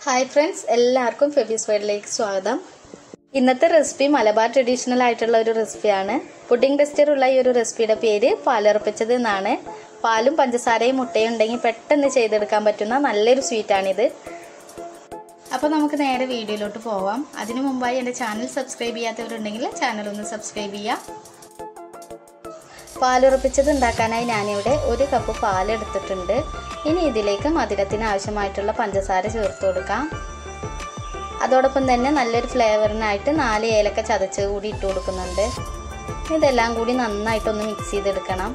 hi friends എല്ലാവർക്കും ഫെബീസ് വേർഡിലേക്ക് സ്വാഗതം ഇന്നത്തെ റെസിപ്പി മലബാർ ട്രഡീഷണൽ ആയിട്ടുള്ള ഒരു റെസിപ്പിയാണ് പുഡിംഗ് ടെക്സ്ചർ ഉള്ള ഈ ഒരു റെസിപ്പിയുടെ പേര് പാലുറപ്പിച്ചത് എന്നാണ് പാലും പഞ്ചസാരയും മുട്ടയും ഉണ്ടെങ്കിൽ പെട്ടെന്ന് ചെയ്തെടുക്കാൻ പറ്റുന്ന നല്ലൊരു സ്വീറ്റാണിത് അപ്പോൾ നമുക്ക് നേരെ വീഡിയോയിലോട്ട് പോവാം അതിനു മുമ്പായി എൻ്റെ ചാനൽ സബ്സ്ക്രൈബ് ചെയ്യാത്തവരുണ്ടെങ്കിൽ ചാനൽ ഒന്ന് സബ്സ്ക്രൈബ് ചെയ്യാം പാലുറപ്പിച്ചത് ഉണ്ടാക്കാനായി ഞാനിവിടെ ഒരു കപ്പ് പാലെടുത്തിട്ടുണ്ട് ഇനി ഇതിലേക്ക് മധുരത്തിന് ആവശ്യമായിട്ടുള്ള പഞ്ചസാര ചേർത്ത് കൊടുക്കാം അതോടൊപ്പം തന്നെ നല്ലൊരു ഫ്ലേവറിനായിട്ട് നാല് ഏലക്ക ചതച്ച് കൂടി ഇട്ട് കൊടുക്കുന്നുണ്ട് ഇതെല്ലാം കൂടി നന്നായിട്ടൊന്ന് മിക്സ് ചെയ്തെടുക്കണം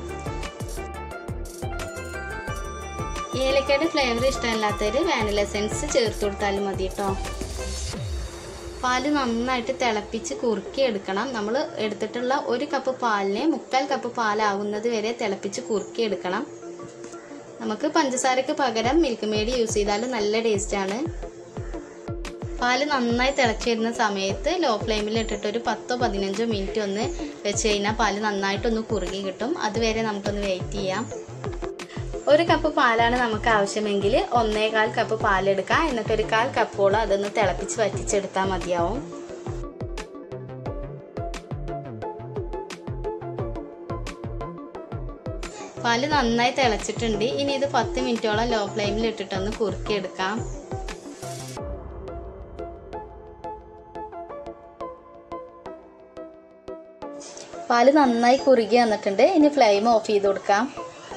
ഏലക്കയുടെ ഫ്ലേവർ ഇഷ്ടമല്ലാത്തവർ വാനില എസൻസ് ചേർത്ത് കൊടുത്താലും മതി കേട്ടോ പാല് നന്നായിട്ട് തിളപ്പിച്ച് കുറുക്കി എടുക്കണം നമ്മൾ എടുത്തിട്ടുള്ള ഒരു കപ്പ് പാലിനെ മുക്കാൽ കപ്പ് പാലാവുന്നത് വരെ തിളപ്പിച്ച് കുറുക്കി എടുക്കണം നമുക്ക് പഞ്ചസാരക്ക് പകരം മിൽക്ക് മേഡ് യൂസ് ചെയ്താലും നല്ല ടേസ്റ്റാണ് പാല് നന്നായി തിളച്ച് വരുന്ന സമയത്ത് ലോ ഫ്ലെയിമിൽ ഇട്ടിട്ട് ഒരു പത്തോ പതിനഞ്ചോ മിനിറ്റ് ഒന്ന് വെച്ച് കഴിഞ്ഞാൽ പാല് നന്നായിട്ടൊന്ന് കുറുകി കിട്ടും അതുവരെ നമുക്കൊന്ന് വെയിറ്റ് ചെയ്യാം ഒരു കപ്പ് പാലാണ് നമുക്ക് ആവശ്യമെങ്കിൽ ഒന്നേകാൽ കപ്പ് പാലെടുക്കാം എന്നിട്ട് ഒരു കാൽ കപ്പോളം അതൊന്ന് തിളപ്പിച്ച് വറ്റിച്ചെടുത്താൽ മതിയാവും പാല് നന്നായി തിളച്ചിട്ടുണ്ട് ഇനി ഇത് പത്ത് മിനിറ്റോളം ലോ ഫ്ലെയിമിൽ ഇട്ടിട്ടൊന്ന് കുറുക്കിയെടുക്കാം പാല് നന്നായി കുറുകി വന്നിട്ടുണ്ട് ഇനി ഫ്ലെയിം ഓഫ് ചെയ്ത് കൊടുക്കാം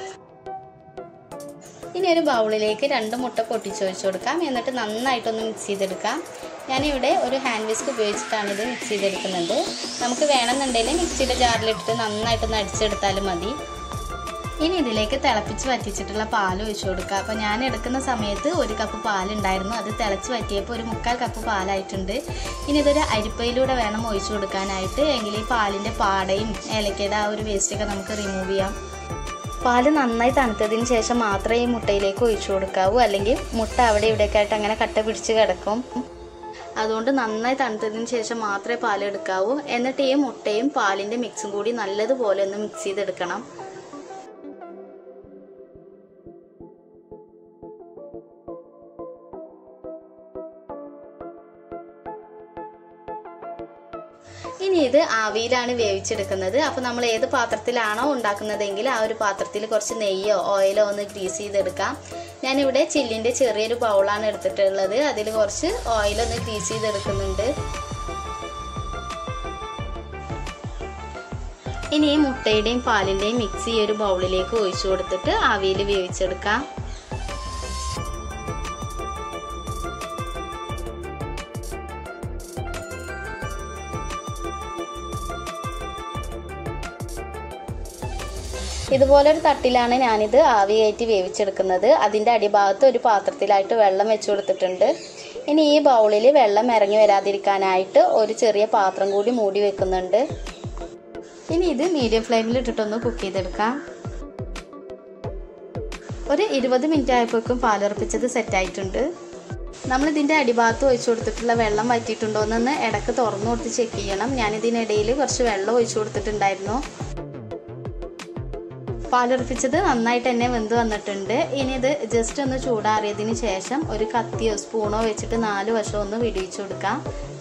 ഇനി ഒരു ബൗളിലേക്ക് രണ്ട് മുട്ട പൊട്ടിച്ച് വെച്ച് കൊടുക്കാം എന്നിട്ട് നന്നായിട്ടൊന്ന് മിക്സ് ചെയ്തെടുക്കാം ഞാനിവിടെ ഒരു ഹാൻഡ് വിസ്ക് ഉപയോഗിച്ചിട്ടാണ് ഇത് മിക്സ് ചെയ്തെടുക്കുന്നത് നമുക്ക് വേണമെന്നുണ്ടെങ്കിൽ മിക്സിയുടെ ജാറിലിട്ടിട്ട് നന്നായിട്ടൊന്ന് അടിച്ചെടുത്താലും മതി ഇനി ഇതിലേക്ക് തിളപ്പിച്ച് വറ്റിച്ചിട്ടുള്ള പാൽ ഒഴിച്ചു കൊടുക്കുക അപ്പോൾ ഞാൻ എടുക്കുന്ന സമയത്ത് ഒരു കപ്പ് പാലുണ്ടായിരുന്നു അത് തിളച്ച് വറ്റിയപ്പോൾ ഒരു മുക്കാൽ കപ്പ് പാലായിട്ടുണ്ട് ഇനി ഇതൊരു അരിപ്പയിലൂടെ വേണം ഒഴിച്ചു കൊടുക്കാനായിട്ട് എങ്കിൽ ഈ പാലിൻ്റെ പാടയും ഏലക്കയുടെ ആ ഒരു വേസ്റ്റൊക്കെ നമുക്ക് റിമൂവ് ചെയ്യാം പാല് നന്നായി തണുത്തതിന് ശേഷം മാത്രമേ ഈ മുട്ടയിലേക്ക് ഒഴിച്ചു കൊടുക്കാവൂ അല്ലെങ്കിൽ മുട്ട അവിടെ ഇവിടെയൊക്കെ ആയിട്ട് അങ്ങനെ കട്ട പിടിച്ച് കിടക്കും അതുകൊണ്ട് നന്നായി തണുത്തതിന് ശേഷം മാത്രമേ പാൽ എടുക്കാവൂ എന്നിട്ട് ഈ മുട്ടയും പാലിൻ്റെ മിക്സും കൂടി നല്ലതുപോലെ ഒന്ന് മിക്സ് ചെയ്തെടുക്കണം ഇനി ഇത് ആവിയിലാണ് വേവിച്ചെടുക്കുന്നത് അപ്പോൾ നമ്മൾ ഏത് പാത്രത്തിലാണോ ഉണ്ടാക്കുന്നതെങ്കിൽ ആ ഒരു പാത്രത്തിൽ കുറച്ച് നെയ്യോ ഓയിലോ ഒന്ന് ഗ്രീസ് ചെയ്തെടുക്കാം ഞാനിവിടെ ചില്ലിൻ്റെ ചെറിയൊരു ബൗളാണ് എടുത്തിട്ടുള്ളത് അതിൽ കുറച്ച് ഓയിലൊന്ന് ഗ്രീസ് ചെയ്തെടുക്കുന്നുണ്ട് ഇനി ഈ മുട്ടയുടെയും പാലിൻ്റെയും മിക്സ് ഈ ഒരു ബൗളിലേക്ക് ഒഴിച്ചു കൊടുത്തിട്ട് ആവിയിൽ വേവിച്ചെടുക്കാം ഇതുപോലൊരു തട്ടിലാണ് ഞാനിത് ആവി കയറ്റി വേവിച്ചെടുക്കുന്നത് അതിൻ്റെ അടിഭാഗത്ത് ഒരു പാത്രത്തിലായിട്ട് വെള്ളം വെച്ച് കൊടുത്തിട്ടുണ്ട് ഇനി ഈ ബൗളിൽ വെള്ളം ഇറങ്ങി വരാതിരിക്കാനായിട്ട് ഒരു ചെറിയ പാത്രം കൂടി മൂടി വെക്കുന്നുണ്ട് ഇനി ഇത് മീഡിയം ഫ്ലെയിമിൽ ഇട്ടിട്ടൊന്ന് കുക്ക് ചെയ്തെടുക്കാം ഒരു ഇരുപത് മിനിറ്റ് ആയപ്പോഴേക്കും പാലുറപ്പിച്ചത് സെറ്റായിട്ടുണ്ട് നമ്മൾ ഇതിൻ്റെ അടിഭാഗത്ത് ഒഴിച്ചു കൊടുത്തിട്ടുള്ള വെള്ളം വറ്റിയിട്ടുണ്ടോ എന്നൊന്ന് ഇടയ്ക്ക് തുറന്നു കൊടുത്ത് ചെക്ക് ചെയ്യണം ഞാനിതിനിടയിൽ കുറച്ച് വെള്ളം ഒഴിച്ചു കൊടുത്തിട്ടുണ്ടായിരുന്നു പാലുറപ്പിച്ചത് നന്നായിട്ട് തന്നെ വെന്ത് വന്നിട്ടുണ്ട് ഇനി ഇത് ജസ്റ്റ് ഒന്ന് ചൂടാറിയതിന് ശേഷം ഒരു കത്തിയോ സ്പൂണോ വെച്ചിട്ട് നാല് വശം ഒന്ന് വിടിയിച്ചു കൊടുക്കാം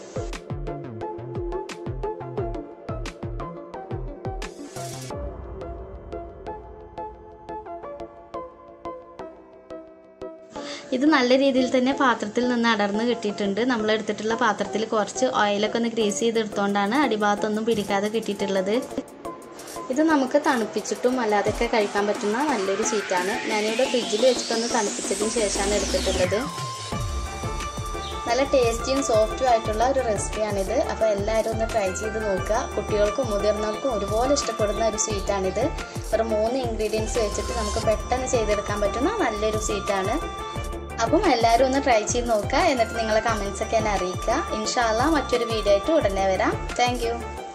ഇത് നല്ല രീതിയിൽ തന്നെ പാത്രത്തിൽ നിന്ന് അടർന്ന് കിട്ടിയിട്ടുണ്ട് നമ്മൾ എടുത്തിട്ടുള്ള പാത്രത്തിൽ കുറച്ച് ഓയിലൊക്കെ ഒന്ന് ഗ്രീസ് ചെയ്തെടുത്തോണ്ടാണ് അടിഭാഗത്തൊന്നും പിടിക്കാതെ കിട്ടിയിട്ടുള്ളത് ഇത് നമുക്ക് തണുപ്പിച്ചിട്ടും അല്ലാതെയൊക്കെ കഴിക്കാൻ പറ്റുന്ന നല്ലൊരു സ്വീറ്റാണ് ഞാനിവിടെ ഫ്രിഡ്ജിൽ വെച്ചിട്ടൊന്ന് തണുപ്പിച്ചതിന് ശേഷമാണ് എടുത്തിട്ടുള്ളത് നല്ല ടേസ്റ്റിയും സോഫ്റ്റും ആയിട്ടുള്ള ഒരു റെസിപ്പിയാണിത് അപ്പോൾ എല്ലാവരും ഒന്ന് ട്രൈ ചെയ്ത് നോക്കുക കുട്ടികൾക്കും മുതിർന്നവർക്കും ഒരുപോലെ ഇഷ്ടപ്പെടുന്ന ഒരു സ്വീറ്റാണിത് ഒരു മൂന്ന് ഇൻഗ്രീഡിയൻസ് വെച്ചിട്ട് നമുക്ക് പെട്ടെന്ന് ചെയ്തെടുക്കാൻ പറ്റുന്ന നല്ലൊരു സ്വീറ്റാണ് അപ്പം എല്ലാവരും ഒന്ന് ട്രൈ ചെയ്ത് നോക്കുക എന്നിട്ട് നിങ്ങളെ കമൻസ് ഒക്കെ എന്നെ അറിയിക്കുക ഇൻഷാല്ല മറ്റൊരു വീഡിയോ ആയിട്ട് ഉടനെ വരാം താങ്ക്